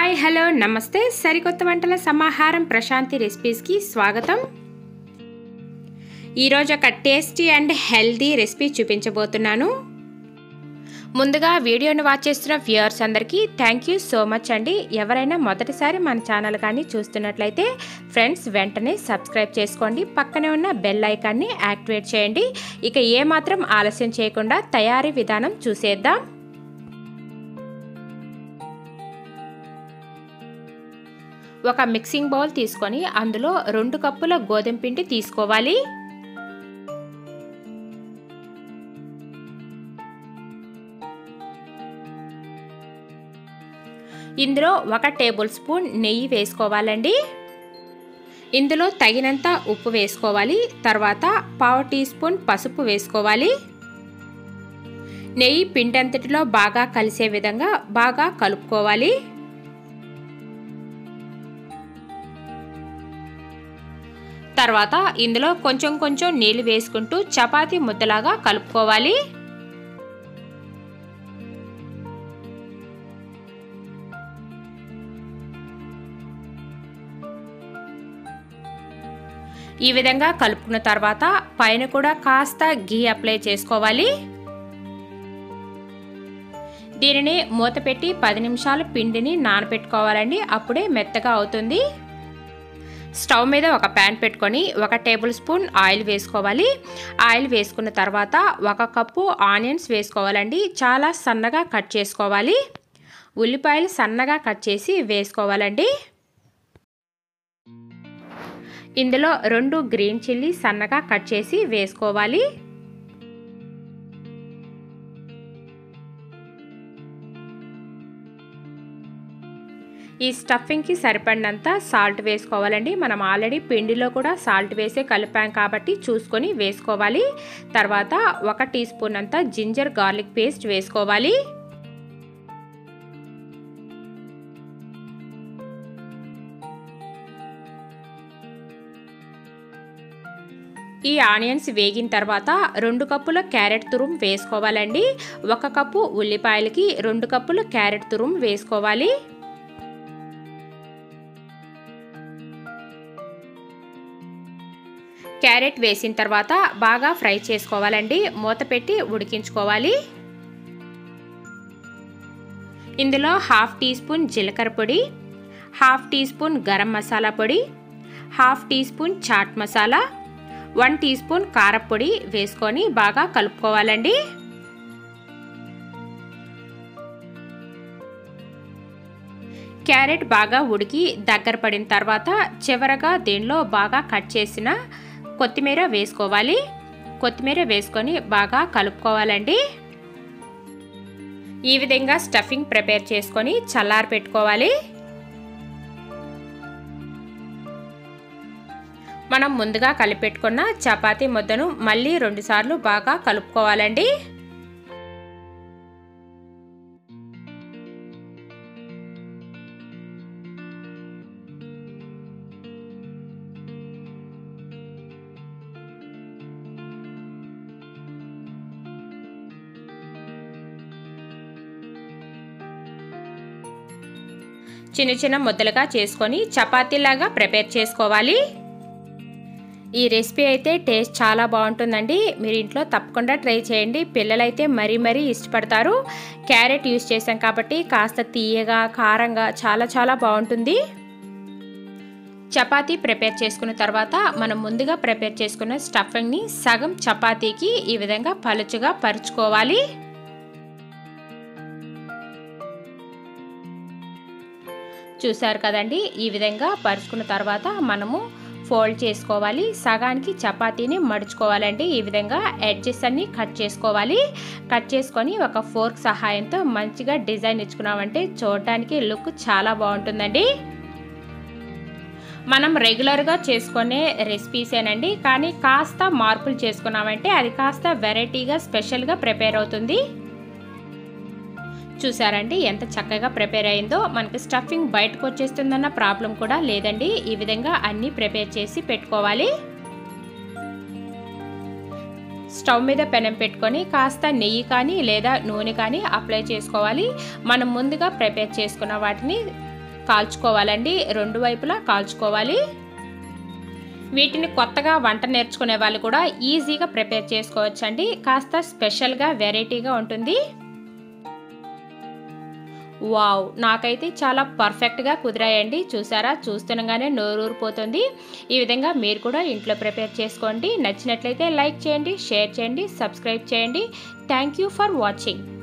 hi hello నమస్తే సరికొత్త వంటల సమాహారం ప్రశాంతి రెసిపీస్కి స్వాగతం ఈరోజు ఒక టేస్టీ అండ్ హెల్దీ రెసిపీ చూపించబోతున్నాను ముందుగా వీడియోని వాచ్ చేస్తున్న వ్యూయర్స్ అందరికీ థ్యాంక్ యూ సో మచ్ అండి ఎవరైనా మొదటిసారి మన ఛానల్ కానీ చూస్తున్నట్లయితే ఫ్రెండ్స్ వెంటనే సబ్స్క్రైబ్ చేసుకోండి పక్కనే ఉన్న బెల్ ఐకాన్ని యాక్టివేట్ చేయండి ఇక ఏమాత్రం ఆలస్యం చేయకుండా తయారీ విధానం చూసేద్దాం ఒక మిక్సింగ్ బౌల్ తీసుకొని అందులో రెండు కప్పుల గోధుమ పిండి తీసుకోవాలి ఇందులో ఒక టేబుల్ స్పూన్ నెయ్యి వేసుకోవాలండి ఇందులో తగినంత ఉప్పు వేసుకోవాలి తర్వాత పావు టీ స్పూన్ పసుపు వేసుకోవాలి నెయ్యి పిండంతటిలో బాగా కలిసే విధంగా బాగా కలుపుకోవాలి తర్వాత ఇందులో కొంచెం కొంచెం నీళ్ళు వేసుకుంటూ చపాతీ ముద్దలాగా కలుపుకోవాలి ఈ విధంగా కలుపుకున్న తర్వాత పైన కూడా కాస్త గీ అప్లై చేసుకోవాలి దీనిని మూత పెట్టి పది నిమిషాలు పిండిని నానబెట్టుకోవాలండి అప్పుడే మెత్తగా అవుతుంది స్టవ్ మీద ఒక ప్యాన్ పెట్టుకొని ఒక టేబుల్ స్పూన్ ఆయిల్ వేసుకోవాలి ఆయిల్ వేసుకున్న తర్వాత ఒక కప్పు ఆనియన్స్ వేసుకోవాలండి చాలా సన్నగా కట్ చేసుకోవాలి ఉల్లిపాయలు సన్నగా కట్ చేసి వేసుకోవాలండి ఇందులో రెండు గ్రీన్ చిల్లీ సన్నగా కట్ చేసి వేసుకోవాలి ఈ స్టఫింగ్కి సరిపడినంత సాల్ట్ వేసుకోవాలండి మనం ఆల్రెడీ పిండిలో కూడా సాల్ట్ వేసే కలిపాం కాబట్టి చూసుకొని వేసుకోవాలి తర్వాత ఒక టీ స్పూన్ అంత జింజర్ గార్లిక్ పేస్ట్ వేసుకోవాలి ఈ ఆనియన్స్ వేగిన తర్వాత రెండు కప్పుల క్యారెట్ తురుము వేసుకోవాలండి ఒక కప్పు ఉల్లిపాయలకి రెండు కప్పుల క్యారెట్ తురుము వేసుకోవాలి క్యారెట్ వేసిన తర్వాత బాగా ఫ్రై చేసుకోవాలండి మూత పెట్టి ఉడికించుకోవాలి ఇందులో హాఫ్ టీ స్పూన్ జీలకర్ర పొడి half teaspoon garam masala పొడి half teaspoon chaat masala one teaspoon కారపొడి వేసుకొని బాగా కలుపుకోవాలండి క్యారెట్ బాగా ఉడికి దగ్గర పడిన తర్వాత చివరగా దీనిలో బాగా కట్ చేసిన కొత్తిమీర వేసుకోవాలి కొత్తిమీర వేసుకొని బాగా కలుపుకోవాలండి ఈ విధంగా స్టఫింగ్ ప్రిపేర్ చేసుకొని చల్లారి పెట్టుకోవాలి మనం ముందుగా కలిపెట్టుకున్న చపాతీ ముద్దను మళ్ళీ రెండుసార్లు బాగా కలుపుకోవాలండి చిన్న చిన్న ముద్దలుగా చేసుకొని చపాతీలాగా ప్రిపేర్ చేసుకోవాలి ఈ రెసిపీ అయితే టేస్ట్ చాలా బాగుంటుందండి మీరు ఇంట్లో తప్పకుండా ట్రై చేయండి పిల్లలైతే మరీ మరీ ఇష్టపడతారు క్యారెట్ యూస్ చేసాం కాబట్టి కాస్త తీయగా కారంగా చాలా చాలా బాగుంటుంది చపాతీ ప్రిపేర్ చేసుకున్న తర్వాత మనం ముందుగా ప్రిపేర్ చేసుకున్న స్టఫింగ్ని సగం చపాతీకి ఈ విధంగా పలుచుగా పరుచుకోవాలి చూసారు కదండి ఈ విధంగా పరుచుకున్న తర్వాత మనము ఫోల్డ్ చేసుకోవాలి సగానికి చపాతీని మడుచుకోవాలండి ఈ విధంగా ఎడ్జెస్ అన్ని కట్ చేసుకోవాలి కట్ చేసుకొని ఒక ఫోర్క్ సహాయంతో మంచిగా డిజైన్ ఇచ్చుకున్నామంటే చూడటానికి లుక్ చాలా బాగుంటుందండి మనం రెగ్యులర్గా చేసుకునే రెసిపీసేనండి కానీ కాస్త మార్పులు చేసుకున్నామంటే అది కాస్త వెరైటీగా స్పెషల్గా ప్రిపేర్ అవుతుంది చూసారండి ఎంత చక్కగా ప్రిపేర్ అయిందో మనకి స్టఫింగ్ బయటకు వచ్చేస్తుందన్న ప్రాబ్లం కూడా లేదండి ఈ విధంగా అన్నీ ప్రిపేర్ చేసి పెట్టుకోవాలి స్టవ్ మీద పెనం పెట్టుకొని కాస్త నెయ్యి కానీ లేదా నూనె కానీ అప్లై చేసుకోవాలి మనం ముందుగా ప్రిపేర్ చేసుకున్న వాటిని కాల్చుకోవాలండి రెండు వైపులా కాల్చుకోవాలి వీటిని కొత్తగా వంట నేర్చుకునే వాళ్ళు కూడా ఈజీగా ప్రిపేర్ చేసుకోవచ్చండి కాస్త స్పెషల్గా వెరైటీగా ఉంటుంది వావ్ నాకైతే చాలా పర్ఫెక్ట్గా కుదిరాయండి చూసారా చూస్తుండగానే నోరూరిపోతుంది ఈ విధంగా మీరు కూడా ఇంట్లో ప్రిపేర్ చేసుకోండి నచ్చినట్లయితే లైక్ చేయండి షేర్ చేయండి సబ్స్క్రైబ్ చేయండి థ్యాంక్ యూ ఫర్ వాచింగ్